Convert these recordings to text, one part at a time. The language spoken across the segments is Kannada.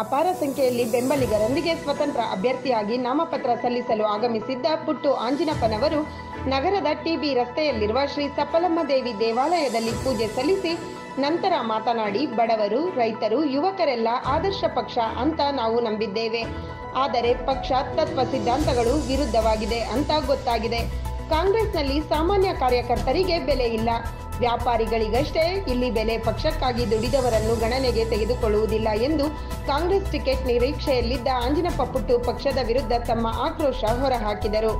ಅಪಾರ ಸಂಖ್ಯೆಯಲ್ಲಿ ಬೆಂಬಲಿಗರೊಂದಿಗೆ ಸ್ವತಂತ್ರ ಅಭ್ಯರ್ಥಿಯಾಗಿ ನಾಮಪತ್ರ ಸಲ್ಲಿಸಲು ಆಗಮಿಸಿದ್ದ ಪುಟ್ಟು ಆಂಜಿನಪ್ಪನವರು ನಗರದ ಟಿಬಿ ರಸ್ತೆಯಲ್ಲಿರುವ ಶ್ರೀ ಸಪ್ಪಲಮ್ಮ ದೇವಿ ದೇವಾಲಯದಲ್ಲಿ ಪೂಜೆ ಸಲ್ಲಿಸಿ ನಂತರ ಮಾತನಾಡಿ ಬಡವರು ರೈತರು ಯುವಕರೆಲ್ಲ ಆದರ್ಶ ಪಕ್ಷ ಅಂತ ನಾವು ನಂಬಿದ್ದೇವೆ ಆದರೆ ಪಕ್ಷ ತತ್ವ ಸಿದ್ಧಾಂತಗಳು ವಿರುದ್ಧವಾಗಿದೆ ಅಂತ ಗೊತ್ತಾಗಿದೆ ಕಾಂಗ್ರೆಸ್ನಲ್ಲಿ ಸಾಮಾನ್ಯ ಕಾರ್ಯಕರ್ತರಿಗೆ ಬೆಲೆ ಇಲ್ಲ ವ್ಯಾಪಾರಿಗಳಿಗಷ್ಟೇ ಇಲ್ಲಿ ಬೆಲೆ ಪಕ್ಷಕ್ಕಾಗಿ ದುಡಿದವರನ್ನು ಗಣನೆಗೆ ತೆಗೆದುಕೊಳ್ಳುವುದಿಲ್ಲ ಎಂದು ಕಾಂಗ್ರೆಸ್ ಟಿಕೆಟ್ ನಿರೀಕ್ಷೆಯಲ್ಲಿದ್ದ ಆಂಜಿನಪ್ಪ ಪುಟ್ಟು ಪಕ್ಷದ ವಿರುದ್ಧ ತಮ್ಮ ಆಕ್ರೋಶ ಹೊರಹಾಕಿದರು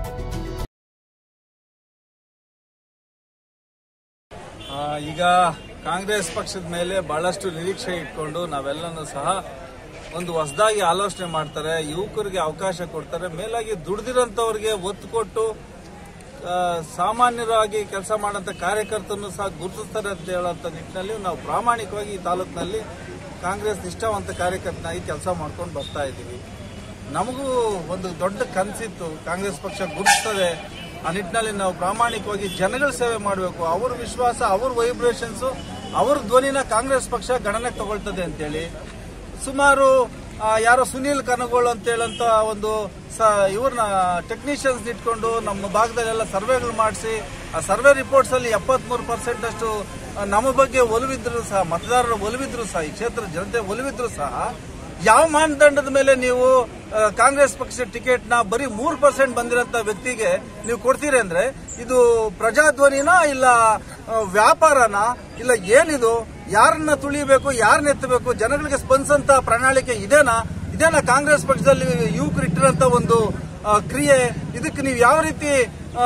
ಆ, ಈಗ ಕಾಂಗ್ರೆಸ್ ಪಕ್ಷದ ಮೇಲೆ ಬಹಳಷ್ಟು ನಿರೀಕ್ಷೆ ಇಟ್ಕೊಂಡು ನಾವೆಲ್ಲನೂ ಸಹ ಒಂದು ಹೊಸದಾಗಿ ಆಲೋಚನೆ ಮಾಡ್ತಾರೆ ಯುವಕರಿಗೆ ಅವಕಾಶ ಕೊಡ್ತಾರೆ ಮೇಲಾಗಿ ದುಡ್ದಿರೋಂಥವ್ರಿಗೆ ಒತ್ತು ಕೊಟ್ಟು ಆ, ಸಾಮಾನ್ಯರಾಗಿ ಕೆಲಸ ಮಾಡೋಂಥ ಕಾರ್ಯಕರ್ತರನ್ನು ಸಹ ಗುರುತಿಸ್ತಾರೆ ಅಂತ ಹೇಳೋಂಥ ನಿಟ್ಟಿನಲ್ಲಿ ನಾವು ಪ್ರಾಮಾಣಿಕವಾಗಿ ಈ ತಾಲೂಕಿನಲ್ಲಿ ಕಾಂಗ್ರೆಸ್ ನಿಷ್ಠಾವಂತ ಕಾರ್ಯಕರ್ತನಾಗಿ ಕೆಲಸ ಮಾಡ್ಕೊಂಡು ಬರ್ತಾ ಇದ್ದೀವಿ ನಮಗೂ ಒಂದು ದೊಡ್ಡ ಕನಸಿತ್ತು ಕಾಂಗ್ರೆಸ್ ಪಕ್ಷ ಗುರುತಿಸ್ತದೆ ಆ ನಿಟ್ಟಿನಲ್ಲಿ ನಾವು ಪ್ರಾಮಾಣಿಕವಾಗಿ ಜನಗಳ ಸೇವೆ ಮಾಡಬೇಕು ಅವ್ರ ವಿಶ್ವಾಸ ಅವ್ರ ವೈಬ್ರೇಷನ್ಸ್ ಅವ್ರ ಧ್ವನಿನ ಕಾಂಗ್ರೆಸ್ ಪಕ್ಷ ಗಣನೆಗೆ ತಗೊಳ್ತದೆ ಅಂತೇಳಿ ಸುಮಾರು ಆ, ಯಾರೋ ಸುನೀಲ್ ಕನಗೋಳು ಅಂತ ಹೇಳಂತ ಒಂದು ಸ ಇವ್ರನ್ನ ಟೆಕ್ನಿಷಿಯನ್ಸ್ ಇಟ್ಕೊಂಡು ನಮ್ಮ ಭಾಗದಲ್ಲೆಲ್ಲ ಸರ್ವೆಗಳು ಮಾಡಿಸಿ ಆ ಸರ್ವೆ ರಿಪೋರ್ಟ್ಸ್ ಅಲ್ಲಿ ಎಪ್ಪತ್ಮೂರು ಪರ್ಸೆಂಟ್ ಅಷ್ಟು ಆ, ನಮ್ಮ ಬಗ್ಗೆ ಒಲವಿದ್ರು ಸಹ ಮತದಾರರ ಒಲವಿದ್ರು ಸಹ ಈ ಕ್ಷೇತ್ರದ ಜನತೆ ಒಲವಿದ್ರು ಸಹ ಯಾವ ಮಾನದಂಡದ ಮೇಲೆ ನೀವು ಆ, ಕಾಂಗ್ರೆಸ್ ಪಕ್ಷದ ಟಿಕೆಟ್ ನ ಬರೀ ಮೂರು ಪರ್ಸೆಂಟ್ ಬಂದಿರೋಂತ ವ್ಯಕ್ತಿಗೆ ನೀವು ಕೊಡ್ತೀರಿ ಅಂದ್ರೆ ಇದು ಪ್ರಜಾಧ್ವನಿನ ಇಲ್ಲ ಆ, ವ್ಯಾಪಾರನ ಇಲ್ಲ ಏನಿದು ಯಾರನ್ನ ತುಳಿಬೇಕು ಯಾರನ್ನ ಎತ್ತಬೇಕು ಜನಗಳಿಗೆ ಸ್ಪಂದಿಸಂತ ಪ್ರಣಾಳಿಕೆ ಇದೇನಾ ಇದೇನಾ ಕಾಂಗ್ರೆಸ್ ಪಕ್ಷದಲ್ಲಿ ಯುವಕರು ಇಟ್ಟಿರೋಂತ ಒಂದು ಆ, ಕ್ರಿಯೆ ಇದಕ್ಕೆ ನೀವು ಯಾವ ರೀತಿ ಆ,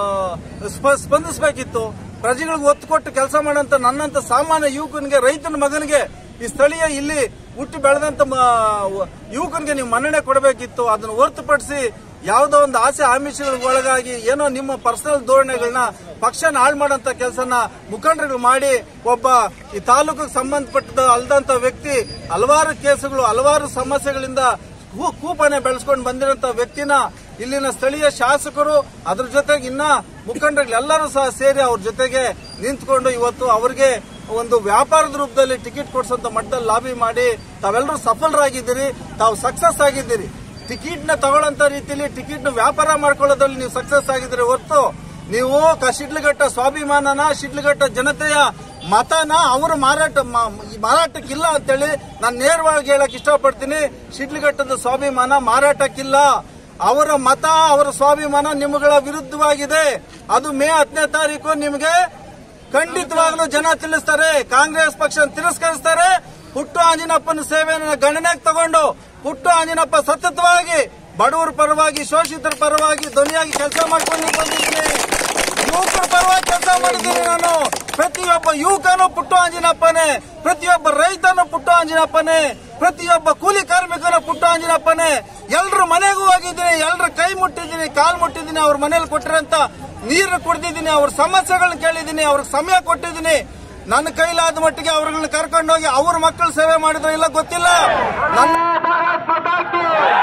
ಸ್ಪ- ಸ್ಪಂದಿಸಬೇಕಿತ್ತು ಪ್ರಜೆಗಳಿಗೆ ಒತ್ತು ಕೊಟ್ಟು ಕೆಲಸ ಮಾಡೋಂತ ನನ್ನಂತ ಸಾಮಾನ್ಯ ಯುವಕನಿಗೆ ರೈತನ ಮಗನಿಗೆ ಈ ಸ್ಥಳೀಯ ಇಲ್ಲಿ ಹುಟ್ಟಿ ಬೆಳೆದಂತ ಮ- ಯುವಕನಿಗೆ ನೀವು ಮನ್ನಣೆ ಕೊಡಬೇಕಿತ್ತು ಅದನ್ನು ಹೊರತುಪಡಿಸಿ ಯಾವುದೋ ಒಂದು ಆಸೆ ಆಮಿಷಗಳಿಗೆ ಒಳಗಾಗಿ ಏನೋ ನಿಮ್ಮ ಪರ್ಸನಲ್ ಧೋರಣೆಗಳನ್ನ ಪಕ್ಷನ ಹಾಳು ಮಾಡೋಂಥ ಕೆಲಸನ ಮುಖಂಡರುಗಳು ಮಾಡಿ ಒಬ್ಬ ಈ ತಾಲೂಕಿಗೆ ಸಂಬಂಧಪಟ್ಟ ಅಲ್ದಂತ ವ್ಯಕ್ತಿ ಹಲವಾರು ಕೇಸುಗಳು ಹಲವಾರು ಸಮಸ್ಯೆಗಳಿಂದ ಕೂ- ಕೂಪನೆ ಬೆಳೆಸ್ಕೊಂಡು ಬಂದಿರೋಂಥ ವ್ಯಕ್ತಿನ ಇಲ್ಲಿನ ಸ್ಥಳೀಯ ಶಾಸಕರು ಅದ್ರ ಜೊತೆಗೆ ಇನ್ನ ಮುಖಂಡರುಗಳೆಲ್ಲರೂ ಸಹ ಸೇರಿ ಅವ್ರ ಜೊತೆಗೆ ನಿಂತ್ಕೊಂಡು ಇವತ್ತು ಅವರಿಗೆ ಒಂದು ವ್ಯಾಪಾರದ ರೂಪದಲ್ಲಿ ಟಿಕೆಟ್ ಕೊಡಿಸೋಂತ ಮಟ್ಟದಲ್ಲಿ ಲಾಬಿ ಮಾಡಿ ತಾವೆಲ್ಲರೂ ಸಫಲರಾಗಿದ್ದೀರಿ ತಾವು ಸಕ್ಸಸ್ ಆಗಿದ್ದೀರಿ ಟಿಕೆಟ್ ನ ತಗೊಳ್ಳೋಂತ ರೀತಿಯಲ್ಲಿ ಟಿಕೆಟ್ ನ ವ್ಯಾಪಾರ ಮಾಡ್ಕೊಳ್ಳೋದ್ರಲ್ಲಿ ನೀವು ಸಕ್ಸಸ್ ಆಗಿದ್ದೀರಿ ಹೊರತು ನೀವು ಕ- ಶಿಡ್ಲಘಟ್ಟ ಸ್ವಾಭಿಮಾನನ ಶಿಡ್ಲಘಟ್ಟ ಜನತೆಯ ಮತನ ಅವರು ಮಾರಾಟ ಮ- ಈ ಮಾರಾಟಕ್ಕಿಲ್ಲ ಅಂತೇಳಿ ನಾನು ನೇರವಾಗಿ ಹೇಳಕ್ ಇಷ್ಟಪಡ್ತೀನಿ ಶಿಡ್ಲಘಟ್ಟದ ಸ್ವಾಭಿಮಾನ ಮಾರಾಟಕ್ಕಿಲ್ಲ ಅವರ ಮತ ಅವರ ಸ್ವಾಭಿಮಾನ ನಿಮ್ಮಗಳ ವಿರುದ್ಧವಾಗಿದೆ ಅದು ಮೇ ಹತ್ತನೇ ತಾರೀಕು ನಿಮಗೆ ಖಂಡಿತವಾಗ್ಲೂ ಜನ ತಿಳಿಸ್ತಾರೆ ಕಾಂಗ್ರೆಸ್ ಪಕ್ಷ ತಿರಸ್ಕರಿಸ್ತಾರೆ ಪುಟ್ಟು ಆಂಜನಪ್ಪನ ಸೇವೆಯನ್ನು ಗಣನೆಗೆ ತಗೊಂಡು ಪುಟ್ಟು ಆಂಜನಪ್ಪ ಸತತವಾಗಿ ಬಡವರ ಪರವಾಗಿ ಶೋಷಿತರ ಪರವಾಗಿ ಧ್ವನಿಯಾಗಿ ಕೆಲಸ ಮಾಡ್ಕೊಂಡು ಬಂದಿದ್ದೀನಿ ಯುವಕರ ಪರವಾಗಿ ಕೆಲಸ ಮಾಡಿದ್ದೀನಿ ನಾನು ಪ್ರತಿಯೊಬ್ಬ ಯುವಕನು ಪುಟ್ಟು ಆಂಜನಪ್ಪನೇ ಪ್ರತಿಯೊಬ್ಬ ರೈತನು ಪುಟ್ಟು ಆಂಜನಪ್ಪನೇ ಪ್ರತಿಯೊಬ್ಬ ಕೂಲಿ ಕಾರ್ಮಿಕನು ಪುಟ್ಟು ಆಂಜನಪ್ಪನೇ ಎಲ್ರ ಮನೆಗೂ ಹೋಗಿದ್ದೀನಿ ಎಲ್ರ ಕೈ ಮುಟ್ಟಿದ್ದೀನಿ ಕಾಲ್ ಮುಟ್ಟಿದ್ದೀನಿ ಅವ್ರ ಮನೇಲಿ ಕೊಟ್ಟಿರೋಂತ ನೀರು ಕುಡ್ದಿದ್ದೀನಿ ಅವ್ರ ಸಮಸ್ಯೆಗಳನ್ನ ಕೇಳಿದ್ದೀನಿ ಅವ್ರಿಗೆ ಸಮಯ ಕೊಟ್ಟಿದ್ದೀನಿ ನನ್ನ ಕೈಲಾದ ಮಟ್ಟಿಗೆ ಅವ್ರಗಳನ್ನ ಕರ್ಕೊಂಡೋಗಿ ಅವ್ರ ಮಕ್ಕಳ ಸೇವೆ ಮಾಡಿದ್ರೆ ಇಲ್ಲ ಗೊತ್ತಿಲ್ಲ ನನ್ನ ಭಾರತ್ ಮಾತಾ ಕಿ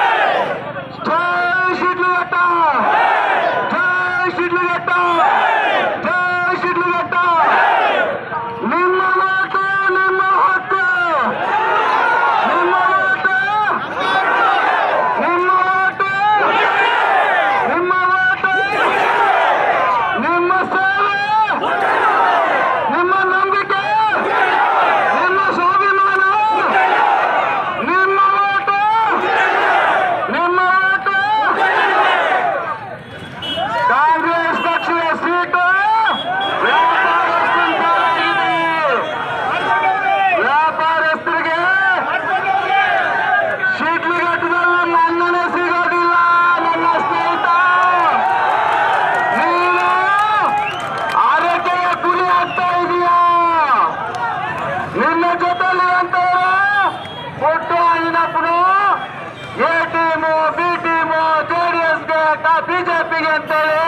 ಜೈ ಶಿಡ್ಲಘಟ್ಟ ಜೈ ಶಿಡ್ಲಘಟ್ಟ ಜೈ ಶಿಡ್ಲಘಟ್ಟ ನಿಮ್ಮ ಮಾತು ನಿಮ್ಮ ಹಕ್ಕು ನಿಮ್ಮ ಮಾತು ನಿಮ್ಮ ಮಾತು ನಿಮ್ಮ ಮಾತು ನಿಮ್ಮ ಸೇವೆ ನಿಮ್ಮ ನಂಬಿಕೆ ನಿಮ್ಮ ಸ್ವಾಭಿಮಾನ ನಿಮ್ಮ ಓಟು ನಿಮ್ಮ ಓಟು ಕಾಂಗ್ರೆಸ್ ಪಕ್ಷದ ಸೀಟು ವ್ಯಾಪಾರಸ್ಥರ ಪಾಲಾಗಿದೆ. ವ್ಯಾಪಾರಸ್ಥರಿಗೆ ಶಿಡ್ಲಘಟ್ಟದಲ್ಲಿ ಮನ್ನಣೆ ಸಿಗೋದಿಲ್ಲ ನನ್ನ ಸ್ನೇಹಿತ ನೀನು ಆರೋಗ್ಯ ಗುರಿ ಆಗ್ತಾ ಇದೀಯಾ ನಿನ್ನ ಜೊತೆಲಿ ಅಂತವರು ಒಟ್ಟು ಆಂಜನಪ್ಪನು ಎ ಟೀಮು ಬಿ ಟೀಮು ಜೆಡಿಎಸ್ಗೆ ಬಿಜೆಪಿಗೆ ಅಂತೇಳಿ